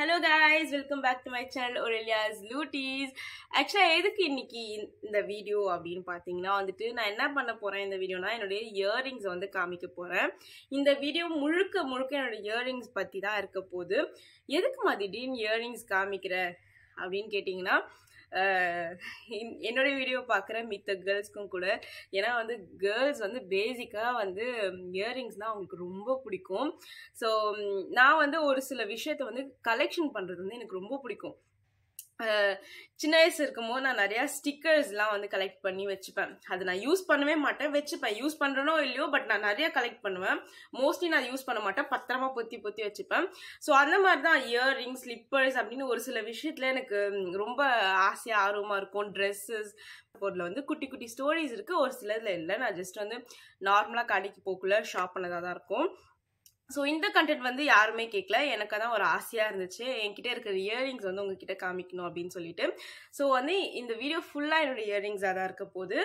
hello guys welcome back to my channel ஒரெலியாஸ் லூட்டீஸ் ஆக்சுவலாக எதுக்கு இன்னைக்கு இந்த வீடியோ அப்படின்னு பார்த்தீங்கன்னா வந்துட்டு நான் என்ன பண்ண போகிறேன் இந்த வீடியோனா என்னுடைய இயரிங்ஸ் வந்து காமிக்க போகிறேன் இந்த வீடியோ முழுக்க முழுக்க என்னோட இயரிங்ஸ் பற்றி தான் இருக்க போகுது எதுக்குமா திடீர்னு இயரிங்ஸ் காமிக்கிற அப்படின்னு கேட்டிங்கன்னா அஹ், என்- என்னோட வீடியோ பார்க்குற மித்த கேர்ள்ஸ்க்கும் கூட ஏன்னா வந்து கேர்ள்ஸ் வந்து பேசிக்காக வந்து இயரிங்ஸ்னால் அவங்களுக்கு ரொம்ப பிடிக்கும் ஸோ நான் வந்து ஒரு சில விஷயத்த வந்து கலெக்ஷன் பண்ணுறது வந்து எனக்கு ரொம்ப பிடிக்கும் அஹ் சின்ன வயசு இருக்கும்போது நான் நிறையா ஸ்டிக்கர்ஸ்லாம் வந்து கலெக்ட் பண்ணி வச்சுப்பேன் அது நான் யூஸ் பண்ணவே மாட்டேன் வச்சுப்பேன் யூஸ் பண்ணுறனோ இல்லையோ பட் நான் நிறைய கலெக்ட் பண்ணுவேன் மோஸ்ட்லி நான் யூஸ் பண்ண மாட்டேன் பத்திரமா பொத்தி பொத்தி வச்சுப்பேன் ஸோ அந்த மாதிரி தான் இயரிங் ஸ்லிப்பர்ஸ் அப்படின்னு ஒரு சில விஷயத்தில் எனக்கு ம், ரொம்ப ஆசையாக ஆர்வமாக இருக்கும் ட்ரெஸ்ஸஸ் பொருளில் வந்து குட்டி குட்டி ஸ்டோரிஸ் இருக்குது ஒரு சிலதில் இல்லை நான் ஜஸ்ட் வந்து நார்மலாக கடைக்கு போக்குள்ள ஷாப் பண்ணதாக தான் இருக்கும் ஸோ இந்த கண்டென்ட் வந்து யாருமே கேட்கல எனக்கு தான் ஒரு ஆசையாக இருந்துச்சு என்கிட்ட இருக்கிற இயரிங்ஸ் வந்து உங்ககிட்ட காமிக்கணும் அப்படின்னு சொல்லிட்டு ஸோ வந்து இந்த வீடியோ ஃபுல்லாக என்னோட இயரிங்ஸாக தான் இருக்க போகுது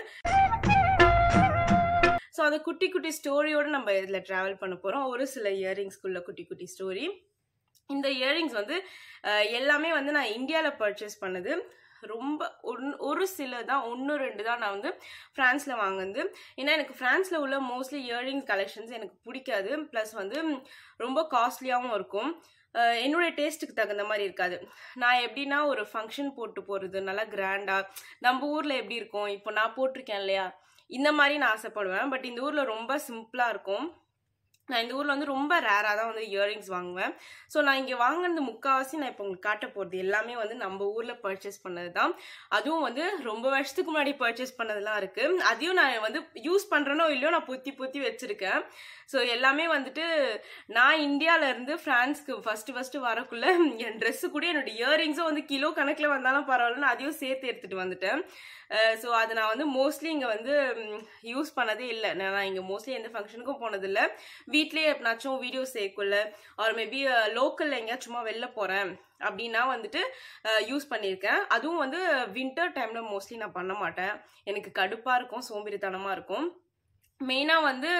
ஸோ அந்த குட்டி குட்டி ஸ்டோரியோடு நம்ம இதில் ட்ராவல் பண்ண போகிறோம் ஒரு சில இயரிங்ஸ்குள்ள குட்டி குட்டி ஸ்டோரி இந்த இயரிங்ஸ் வந்து அஹ், எல்லாமே வந்து நான் இந்தியாவில் பர்ச்சேஸ் பண்ணது ரொம்ப ஒன் ஒரு சில தான் ஒன்று ரெண்டு தான் நான் வந்து ஃப்ரான்ஸில் வாங்குனது ஏன்னா எனக்கு ஃப்ரான்ஸில் உள்ள மோஸ்ட்லி இயரிங்ஸ் கலெக்ஷன்ஸ் எனக்கு பிடிக்காது ப்ளஸ் வந்து ரொம்ப காஸ்ட்லியாகவும் இருக்கும் அஹ் என்னுடைய டேஸ்ட்டுக்கு தகுந்த மாதிரி இருக்காது நான் எப்படின்னா ஒரு ஃபங்க்ஷன் போட்டு போகிறது நல்லா கிராண்டாக நம்ம ஊரில் எப்படி இருக்கும் இப்போ நான் போட்டிருக்கேன் இல்லையா இந்த மாதிரி நான் ஆசைப்படுவேன் பட் இந்த ஊரில் ரொம்ப சிம்பிளாக இருக்கும் நான் இந்த ஊரில் வந்து ரொம்ப ரேராக தான் வந்து இயரிங்ஸ் வாங்குவேன் ஸோ நான் இங்கே வாங்கினது முக்கால்வாசி நான் இப்போ உங்களுக்கு காட்ட போகிறது எல்லாமே வந்து நம்ம ஊரில் பர்ச்சேஸ் பண்ணது தான் அதுவும் வந்து ரொம்ப வருஷத்துக்கு முன்னாடி பர்ச்சேஸ் பண்ணதெல்லாம் இருக்குது அதையும் நான் வந்து யூஸ் பண்ணுறேனோ இல்லையோ நான் பொத்தி பொத்தி வச்சுருக்கேன் ஸோ எல்லாமே வந்துட்டு நான் இந்தியால இருந்து ஃப்ரான்ஸ்க்கு ஃபர்ஸ்ட் ஃபர்ஸ்ட் வரக்குள்ள என் ட்ரெஸ்ஸு கூட என்னோட இயரிங்ஸும் வந்து கிலோ கணக்கில் வந்தாலும் பரவாயில்லன்னு அதையும் சேர்த்து எடுத்துட்டு வந்துட்டேன் ஸோ அது நான் வந்து மோஸ்ட்லி இங்கே வந்து யூஸ் பண்ணதே இல்லை நான் இங்கே மோஸ்ட்லி எந்த ஃபங்க்ஷனுக்கும் போனதில்லை வீட்லேயே எப்பனாச்சும் வீடியோ சேர்க்குள்ள ஆர் மேபி லோக்கலில் எங்கேயாச்சும் சும்மா வெளில போகிறேன் அப்படின்னா வந்துட்டு யூஸ் பண்ணியிருக்கேன் அதுவும் வந்து வின்டர் டைமில் மோஸ்ட்லி நான் பண்ண மாட்டேன் எனக்கு கடுப்பாக இருக்கும் சோம்பேறித்தனமாக இருக்கும் மெயினாக வந்து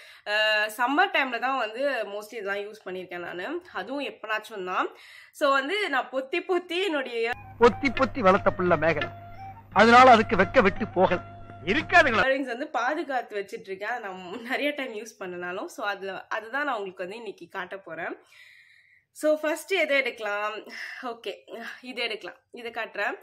சம்மர் டைமில் தான் வந்து மோஸ்ட்லி இதெல்லாம் யூஸ் பண்ணியிருக்கேன் நான் அதுவும் எப்பனாச்சும் தான் ஸோ வந்து நான் பொத்தி பொத்தி என்னுடைய பொத்தி பொத்தி வளர்த்த புள்ள மேகலை அதனால அதுக்கு வெக்க விட்டு போகல இருக்காதுங்களா இயரிங்ஸ் வந்து பாதுகாத்து வச்சிட்டு இருக்கேன் அதை நான் நிறைய டைம் யூஸ் பண்ணனாலும் ஸோ அதில் அதுதான் நான் உங்களுக்கு வந்து இன்னைக்கு காட்ட போகிறேன் ஸோ ஃபர்ஸ்ட் எதை எடுக்கலாம் ஓகே இது எடுக்கலாம் இதை காட்டுறேன்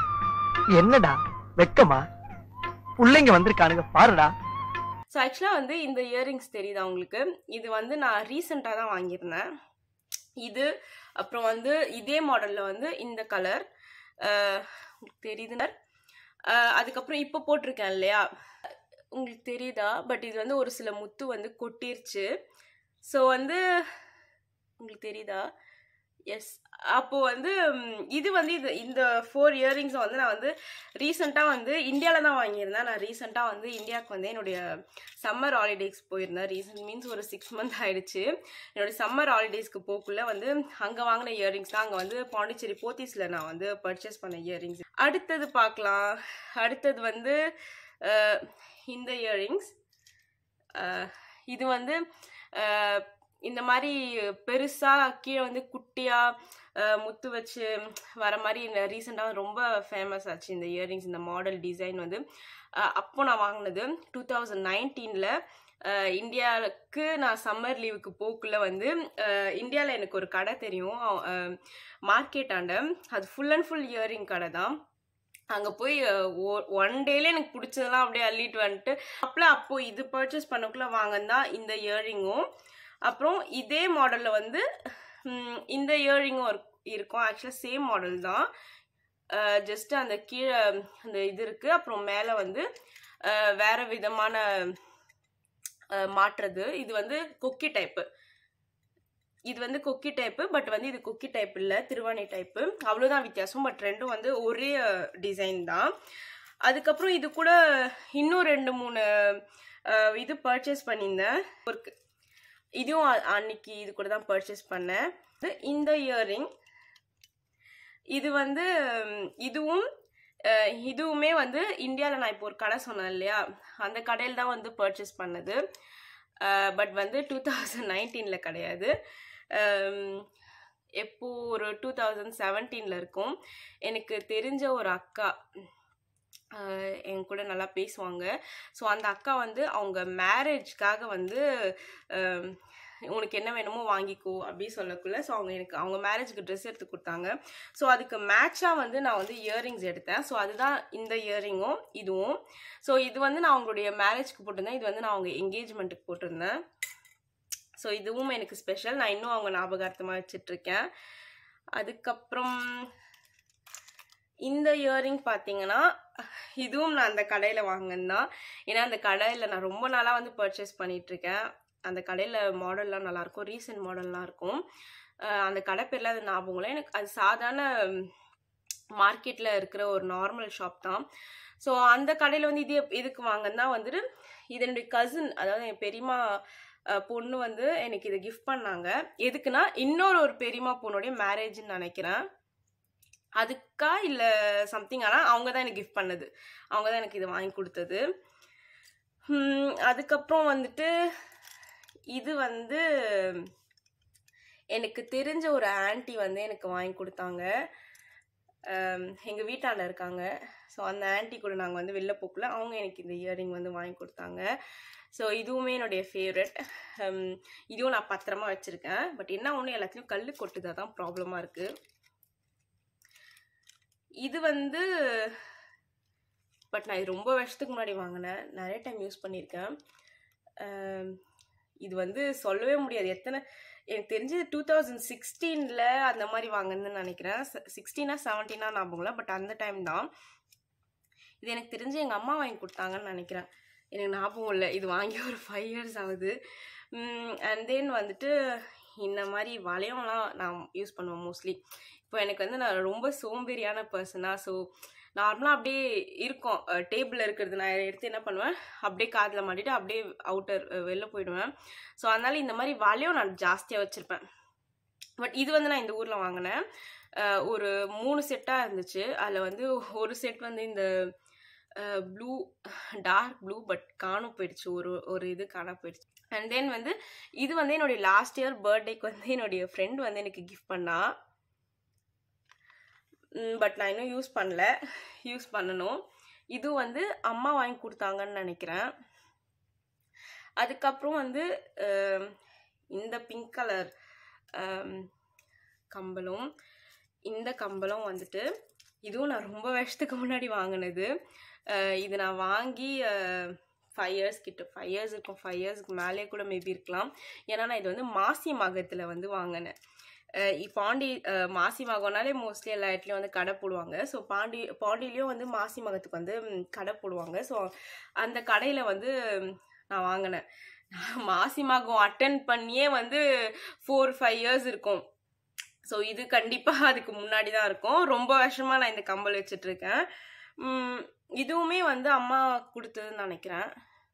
என்னடா வெக்கமா புள்ளைங்க வந்திருக்கானுங்க பாருடா ஸோ ஆக்சுவலாக வந்து இந்த இயரிங்ஸ் தெரியுதா உங்களுக்கு இது வந்து நான் ரீசெண்டாக தான் வாங்கியிருந்தேன் இது அப்புறம் வந்து இதே மாடலில் வந்து இந்த கலர் உங்களுக்கு தெரியுதுனர் அதுக்கப்புறம் இப்போ போட்டிருக்கேன் இல்லையா உங்களுக்கு தெரியுதா பட் இது வந்து ஒரு சில முத்து வந்து கொட்டிருச்சு ஸோ வந்து உங்களுக்கு தெரியுதா எஸ் அப்போ வந்து ம், இது வந்து இது இந்த ஃபோர் இயரிங்ஸை வந்து நான் வந்து ரீசெண்டாக வந்து இந்தியாவில் தான் வாங்கியிருந்தேன் நான் ரீசெண்டாக வந்து இந்தியாவுக்கு வந்து என்னுடைய சம்மர் ஹாலிடேஸ் போயிருந்தேன் ரீசெண்ட் மீன்ஸ் ஒரு சிக்ஸ் மந்த் ஆயிடுச்சு என்னுடைய சம்மர் ஹாலிடேஸ்க்கு போக்குள்ள வந்து அங்கே வாங்கின இயரிங்ஸ் தான் அங்கே வந்து பாண்டிச்சேரி போத்தீஸில் நான் வந்து பர்ச்சேஸ் பண்ண இயரிங்ஸ் அடுத்தது பார்க்கலாம் அடுத்தது வந்து அஹ், இந்த இயரிங்ஸ் இது வந்து அஹ், இந்த மாதிரி பெருசாக கீழே வந்து குட்டியாக முத்து வச்சு வர மாதிரி ரீசெண்டாக ரொம்ப ஃபேமஸ் ஆச்சு இந்த இயரிங்ஸ் இந்த மாடல் டிசைன் வந்து அஹ், அப்போ நான் வாங்கினது டூ தௌசண்ட் நைன்டீனில் இந்தியாவுக்கு நான் சம்மர் லீவுக்கு போக்குள்ள வந்து இந்தியாவில் எனக்கு ஒரு கடை தெரியும் மார்க்கெட் ஆண்ட அது ஃபுல் அண்ட் ஃபுல் இயரிங் கடை தான் அங்கே போய் ஒன் டேல எனக்கு பிடிச்சதெல்லாம் அப்படியே அள்ளிட்டு வந்துட்டு அப்பல அப்போ இது பர்ச்சேஸ் பண்ணக்குள்ள வாங்கந்தான் இந்த இயரிங்கும் அப்புறம் இதே மாடலில் வந்து ம், இந்த இயரிங்கும் இருக்கும் ஆக்சுவலாக சேம் மாடல் தான் ஜஸ்ட் அந்த கீழே அந்த இது இருக்கு அப்புறம் மேலே வந்து அஹ், வேற விதமான அஹ், மாற்றுறது இது வந்து கொக்கி டைப்பு இது வந்து கொக்கி டைப்பு பட் வந்து இது கொக்கி டைப் இல்லை திருவாணி டைப்பு அவ்வளோதான் வித்தியாசம் பட் ரெண்டும் வந்து ஒரே டிசைன் தான் அதுக்கப்புறம் இது கூட இன்னும் ரெண்டு மூணு அஹ், இது பர்ச்சேஸ் பண்ணியிருந்தேன் ஒர்க்கு இதுவும் அ- அன்னைக்கு இது கூட தான் பர்ச்சேஸ் பண்ணேன் இது இந்த இயரிங் இது வந்து ம், இதுவும் அஹ், இதுவுமே வந்து இந்தியாவில் நான் இப்போ ஒரு கடை சொன்னேன் இல்லையா அந்த கடையில் தான் வந்து பர்ச்சேஸ் பண்ணது பட் வந்து டூ தௌசண்ட் நைன்டீனில் கிடையாது எப்போ ஒரு டூ தௌசண்ட் செவன்டீனில் இருக்கும் எனக்கு தெரிஞ்ச ஒரு அக்கா ஆஹ் என் கூட நல்லா பேசுவாங்க ஸோ அந்த அக்கா வந்து அவங்க மேரேஜ்க்காக வந்து ஆம், உனக்கு என்ன வேணுமோ வாங்கிக்கோ அப்படின்னு சொல்லக்குள்ள ஸோ அவங்க எனக்கு அவங்க மேரேஜ்க்கு ட்ரெஸ் எடுத்து கொடுத்தாங்க ஸோ அதுக்கு மேட்சாக வந்து நான் வந்து இயரிங்ஸ் எடுத்தேன் ஸோ அதுதான் இந்த இயரிங்கும் இதுவும் ஸோ இது வந்து நான் அவங்களுடைய மேரேஜ்க்கு போட்டிருந்தேன் இது வந்து நான் அவங்க என்கேஜ்மெண்ட்டுக்கு போட்டிருந்தேன் ஸோ இதுவும் எனக்கு ஸ்பெஷல் நான் இன்னும் அவங்க ஞாபகார்த்தமாக வச்சிட்ருக்கேன் அதுக்கப்புறம் இந்த இயரிங் பார்த்தீங்கன்னா இதுவும் நான் அந்த கடையில் வாங்கினேன் ஏன்னா அந்த கடையில் நான் ரொம்ப நாளாக வந்து பர்ச்சேஸ் பண்ணிகிட்ருக்கேன் அந்த கடையில் மாடல்லாம் நல்லாயிருக்கும் ரீசெண்ட் மாடல்லாம் இருக்கும் அஹ் அந்த கடை பேரில் அது ஞாபகம் இல்லை எனக்கு அது சாதாரண மார்க்கெட்டில் இருக்கிற ஒரு நார்மல் ஷாப் தான் ஸோ அந்த கடையில் வந்து இது எப்- எதுக்கு வாங்கினா வந்துட்டு இது என்னுடைய கசின் அதாவது என் பெரியம்மா அஹ், பொண்ணு வந்து எனக்கு இதை கிஃப்ட் பண்ணாங்க எதுக்குன்னா இன்னொரு ஒரு பெரியம்மா பொண்ணுடைய மேரேஜ்னு நினைக்கிறேன் அதுக்கா இல்லை சம்திங் ஆனால் அவங்க தான் எனக்கு கிஃப்ட் பண்ணது அவங்க தான் எனக்கு இது வாங்கி கொடுத்தது ஹம், அதுக்கப்புறம் வந்துட்டு இது வந்து எனக்கு தெரிஞ்ச ஒரு ஆன்ட்டி வந்து எனக்கு வாங்கி கொடுத்தாங்க எங்கள் வீட்டாண்ட இருக்காங்க ஸோ அந்த ஆன்ட்டி கூட நாங்கள் வந்து வெளில போக்கல அவங்க எனக்கு இந்த இயரிங் வந்து வாங்கி கொடுத்தாங்க ஸோ இதுவுமே என்னுடைய ஃபேவரட் இதுவும் நான் பத்திரமா வச்சுருக்கேன் பட் என்ன ஒன்று எல்லாத்துலேயும் கல் கொட்டுதா தான் ப்ராப்ளமாக இருக்குது இது வந்து பட் நான் இது ரொம்ப வருஷத்துக்கு முன்னாடி வாங்கினேன் நிறைய டைம் யூஸ் பண்ணியிருக்கேன் அம், இது வந்து சொல்லவே முடியாது எத்தனை எனக்கு தெரிஞ்சு டூ தௌசண்ட் சிக்ஸ்டீனில் அந்த மாதிரி வாங்கினதுன்னு நினைக்கிறேன் சிக்ஸ்டீனா செவன்டீனா ஞாபகம் இல்லை பட் அந்த டைம் தான் இது எனக்கு தெரிஞ்சு எங்கள் அம்மா வாங்கி கொடுத்தாங்கன்னு நினைக்கிறேன் எனக்கு ஞாபகம் இல்லை இது வாங்கி ஒரு ஃபைவ் இயர்ஸ் ஆகுது அண்ட் தென் வந்துட்டு இந்த மாதிரி வளையம்லாம் நான் யூஸ் பண்ணுவேன் மோஸ்ட்லி இப்போ எனக்கு வந்து நான் ரொம்ப சோம்பேறியான பர்சனாக ஸோ நார்மலாக அப்படியே இருக்கும் டேபிளில் இருக்கிறது நான் எடுத்து என்ன பண்ணுவேன் அப்படியே காதில் மாட்டிட்டு அப்படியே அவுட்டர் வெளில போயிடுவேன் ஸோ அதனால இந்த மாதிரி வளையம் நான் ஜாஸ்தியாக வச்சுருப்பேன் பட் இது வந்து நான் இந்த ஊரில் வாங்கினேன் அஹ் ஒரு மூணு செட்டாக இருந்துச்சு அதில் வந்து ஒரு செட் வந்து இந்த ப்ளூ டார்க் ப்ளூ பட் காணும் போயிடுச்சு ஒரு ஒரு இது காண போயிடுச்சு அண்ட் தென் வந்து இது வந்து என்னுடைய லாஸ்ட் இயர் பர்த்டேக்கு வந்து என்னுடைய ஃப்ரெண்ட் வந்து எனக்கு கிஃப்ட் பண்ணா பட் நான் இன்னும் யூஸ் பண்ணல யூஸ் பண்ணணும் இது வந்து அம்மா வாங்கி கொடுத்தாங்கன்னு நினைக்கிறேன் அதுக்கப்புறம் வந்து அஹ், இந்த பிங்க் கலர் கம்பலும் இந்த கம்பலும் வந்துட்டு இதுவும் நான் ரொம்ப வருஷத்துக்கு முன்னாடி வாங்கினது அஹ், இது நான் வாங்கி ஃபைவ் இயர்ஸ் கிட்ட ஃபைவ் இயர்ஸ் இருக்கும் ஃபைவ் இயர்ஸ்க்கு மேலே கூட மேபி இருக்கலாம் ஏன்னா நான் இது வந்து மாசி மகத்தில் வந்து வாங்கினேன் அஹ் இ- பாண்டி அஹ் மாசி மகம்னாலே மோஸ்ட்லி எல்லா இடத்துலையும் வந்து கடை போடுவாங்க ஸோ பாண்டி பாண்டியிலையும் வந்து மாசி மகத்துக்கு வந்து ம், கடை போடுவாங்க ஸோ அந்த கடையில் வந்து ம், நான் வாங்கினேன் நான் மாசி மகம் அட்டன் பண்ணியே வந்து ஃபோர் ஃபைவ் இயர்ஸ் இருக்கும் ஸோ இது கண்டிப்பாக அதுக்கு முன்னாடி தான் இருக்கும் ரொம்ப வருஷமாக நான் இந்த கம்பல் வச்சுட்டு இருக்கேன் ம், இதுவுமே வந்து அம்மா கொடுத்ததுன்னு நினைக்கிறேன்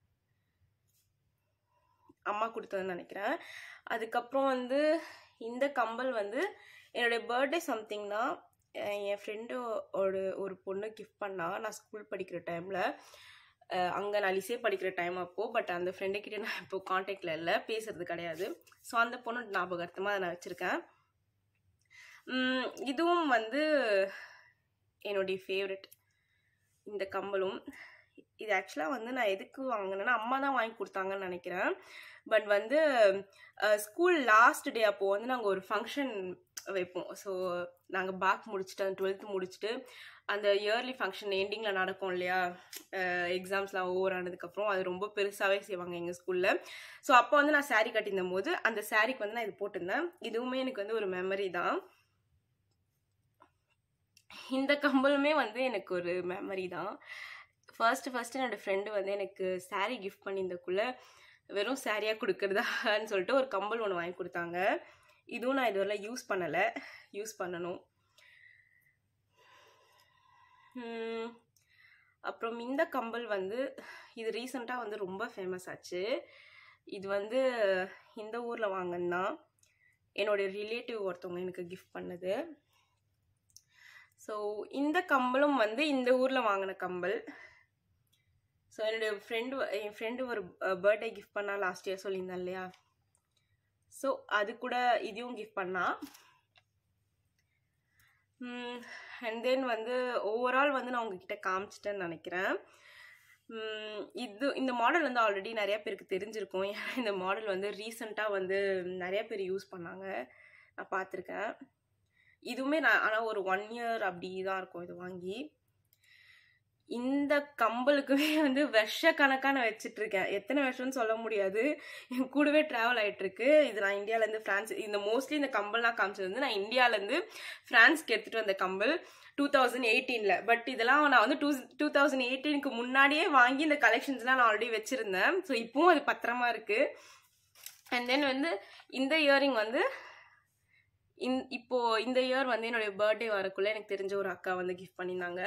அம்மா கொடுத்ததுன்னு நினைக்கிறேன் அதுக்கப்புறம் வந்து இந்த கம்பல் வந்து என்னுடைய பர்த்டே சம்திங் தான் அஹ் என் ஃப்ரெண்டு ஒரு ஒரு பொண்ணு கிஃப்ட் பண்ணா நான் ஸ்கூல் படிக்கிற டைமில் அங்கே நான் லிசே படிக்கிற டைம் அப்போது பட் அந்த ஃப்ரெண்டுக்கிட்ட நான் இப்போ காண்டாக்டில் இல்லை பேசுறது கிடையாது ஸோ அந்த பொண்ணு ஞாபகார்த்தமாக அதை நான் வச்சுருக்கேன் உம், இதுவும் வந்து என்னுடைய ஃபேவரட் இந்த கம்பலும் இது ஆக்சுவலாக வந்து நான் எதுக்கு வாங்கினேன்னா அம்மா தான் வாங்கி கொடுத்தாங்கன்னு நினைக்கிறேன் பட் வந்து ஸ்கூல் லாஸ்ட் டே அப்போது வந்து நாங்கள் ஒரு ஃபங்க்ஷன் வைப்போம் ஸோ நாங்கள் பேக் முடிச்சுட்டு அந்த டுவெல்த்து முடிச்சுட்டு அந்த இயர்லி ஃபங்க்ஷன் எண்டிங்கில் நடக்கும் இல்லையா எக்ஸாம்ஸ்லாம் ஓவர் ஆனதுக்கப்புறம் அது ரொம்ப பெருசாகவே செய்வாங்க எங்கள் ஸ்கூலில் ஸோ அப்போ வந்து நான் saree கட்டியிருந்த போது அந்த சாரீக்கு வந்து நான் இது போட்டிருந்தேன் இதுவுமே எனக்கு வந்து ஒரு மெமரி தான் இந்த கம்பலுமே வந்து எனக்கு ஒரு மெமரி தான் ஃபர்ஸ்ட் ஃபர்ஸ்ட் என்னோட ஃப்ரெண்டு வந்து எனக்கு saree கிஃப்ட் பண்ணியிருந்தக்குள்ள வெறும் சாரியாக கொடுக்குறதான்னு சொல்லிட்டு ஒரு கம்பல் ஒன்று வாங்கி கொடுத்தாங்க இதுவும் நான் இதுவரை யூஸ் பண்ணலை யூஸ் பண்ணணும் உம், அப்புறம் இந்த கம்பல் வந்து இது ரீசெண்டாக வந்து ரொம்ப ஃபேமஸ் ஆச்சு இது வந்து இந்த ஊரில் வாங்கினா என்னுடைய ரிலேட்டிவ் ஒருத்தவங்க எனக்கு கிஃப்ட் பண்ணது ஸோ இந்த கம்பலும் வந்து இந்த ஊரில் வாங்கின கம்பல் ஸோ என்னுடைய ஃப்ரெண்டு என் ஃப்ரெண்டு ஒரு பர்த்டே கிஃப்ட் பண்ணா லாஸ்ட் இயர் சொல்லியிருந்தேன் இல்லையா ஸோ அது கூட இதையும் கிஃப்ட் பண்ணா அண்ட் தென் வந்து ஓவரால் வந்து நான் உங்ககிட்ட காமிச்சிட்டேன்னு நினைக்கிறேன் உம், இது இந்த மாடல் வந்து ஆல்ரெடி நிறைய பேருக்கு தெரிஞ்சிருக்கும் ஏன்னா இந்த மாடல் வந்து ரீசெண்டாக வந்து நிறைய பேர் யூஸ் பண்ணாங்க நான் பார்த்துருக்கேன் இதுவுமே நான் ஆனால் ஒரு ஒன் இயர் அப்படி தான் இருக்கும் இது வாங்கி இந்த கம்பலுக்குமே வந்து வருஷ கணக்கான வச்சுட்டு இருக்கேன் எத்தனை வருஷம்னு சொல்ல முடியாது என் கூடவே ட்ராவல் ஆயிட்டு இருக்கு இது நான் இந்தியாவிலேருந்து ஃப்ரான்ஸ் இந்த மோஸ்ட்லி இந்த கம்பல்லாம் காமிச்சது வந்து நான் இந்தியாவிலேருந்து ஃப்ரான்ஸ்க்கு எடுத்துகிட்டு வந்த கம்பல் டூ தௌசண்ட் எயிட்டீனில் பட் இதெல்லாம் நான் வந்து டூ டூ தௌசண்ட் எயிட்டீனுக்கு முன்னாடியே வாங்கி இந்த கலெக்ஷன்ஸ்லாம் நான் ஆல்ரெடி வச்சுருந்தேன் ஸோ இப்போவும் அது பத்திரமா இருக்குது அண்ட் தென் வந்து இந்த இயரிங் வந்து இந் இப்போ இந்த இயர் வந்து என்னுடைய பர்த்டே வரக்குள்ள எனக்கு தெரிஞ்ச ஒரு அக்கா வந்து கிஃப்ட் பண்ணியிருந்தாங்க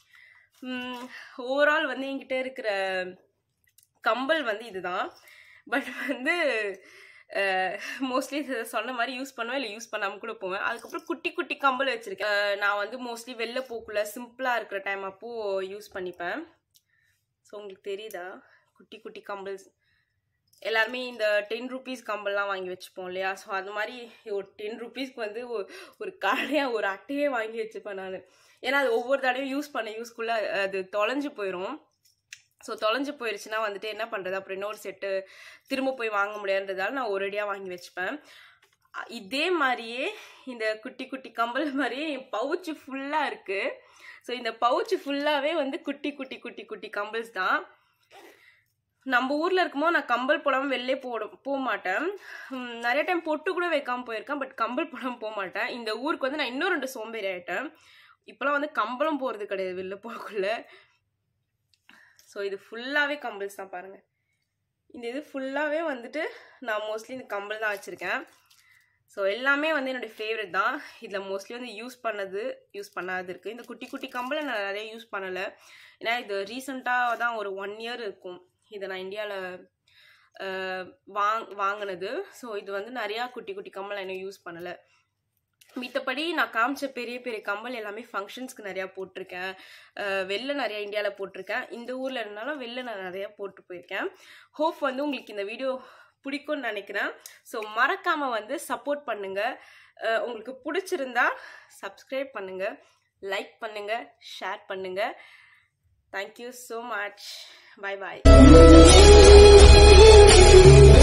ஓவரால் வந்து என்கிட்ட இருக்கிற கம்பல் வந்து இதுதான் பட் வந்து மோஸ்ட்லி சொன்ன மாதிரி யூஸ் பண்ணுவேன் இல்லை யூஸ் பண்ணாமல் கூட போவேன் அதுக்கப்புறம் குட்டி குட்டி கம்பல் வச்சுருக்கேன் அஹ் நான் வந்து மோஸ்ட்லி வெளில போக்குள்ள சிம்பிளாக இருக்கிற டைம் அப்போது யூஸ் பண்ணிப்பேன் ஸோ உங்களுக்கு தெரியுதா குட்டி குட்டி கம்பல்ஸ் எல்லாருமே இந்த டென் ருபீஸ் கம்பல்லாம் வாங்கி வச்சுப்போம் இல்லையா ஸோ அது மாதிரி ஒரு டென் ருபீஸ்க்கு வந்து ஒரு ஒரு கடையாக ஒரு அட்டையே வாங்கி வச்சுப்பேன் நான் ஏன்னா அது ஒவ்வொரு தடவையும் யூஸ் பண்ண யூஸ்க்குள்ளே அது தொலைஞ்சு போயிடும் ஸோ தொலைஞ்சு போயிடுச்சுன்னா வந்துட்டு என்ன பண்ணுறது அப்புறம் இன்னொரு செட்டு திரும்ப போய் வாங்க முடியாதுன்றதால நான் ஒரேடியாக வாங்கி வச்சுப்பேன் அ- இதே மாதிரியே இந்த குட்டி குட்டி கம்பல் மாதிரியே என் பவுச்சு ஃபுல்லாக இருக்குது ஸோ இந்த பவுச்சு ஃபுல்லாகவே வந்து குட்டி குட்டி குட்டி குட்டி கம்பல்ஸ் தான் நம்ம ஊரில் இருக்கும்போது நான் கம்பல் போடாமல் வெளிலே போட போக மாட்டேன் உம், நிறைய டைம் பொட்டு கூட வைக்காம போயிருக்கேன் பட் கம்பல் போடாமல் போக மாட்டேன் இந்த ஊருக்கு வந்து நான் இன்னும் ரெண்டு சோம்பேறி ஆயிட்டேன் இப்போலாம் வந்து கம்பளம் போகிறது கிடையாது வெளில போகக்குள்ள ஸோ இது ஃபுல்லாகவே கம்பல்ஸ் தான் பாருங்கள் இந்த இது ஃபுல்லாகவே வந்துட்டு நான் மோஸ்ட்லி இந்த கம்பல் தான் வச்சுருக்கேன் ஸோ எல்லாமே வந்து என்னுடைய ஃபேவரட் தான் இதில் மோஸ்ட்லி வந்து யூஸ் பண்ணது யூஸ் பண்ணாது இருக்குது இந்த குட்டி குட்டி கம்பலை நான் நிறைய யூஸ் பண்ணலை ஏன்னா இது ரீசெண்டாக தான் ஒரு ஒன் இயர் இருக்கும் இதை நான் இந்தியாவில் வாங் வாங்கினது ஸோ இது வந்து நிறையா குட்டி குட்டி கம்பல் இன்னும் யூஸ் பண்ணலை மித்தபடி நான் காமிச்ச பெரிய பெரிய கம்பல் எல்லாமே ஃபங்க்ஷன்ஸ்க்கு நிறையா போட்டிருக்கேன் அஹ் வெளில நிறையா இந்தியாவில் போட்டிருக்கேன் இந்த ஊரில் இருந்தாலும் வெளில நான் நிறையா போட்டு போயிருக்கேன் ஹோப் வந்து உங்களுக்கு இந்த வீடியோ பிடிக்கும்னு நினைக்கிறேன் ஸோ மறக்காமல் வந்து சப்போர்ட் பண்ணுங்கள் அஹ் உங்களுக்கு பிடிச்சிருந்தா சப்ஸ்கிரைப் பண்ணுங்கள் லைக் பண்ணுங்கள் ஷேர் பண்ணுங்கள் தேங்க்யூ ஸோ மச் பை பாய்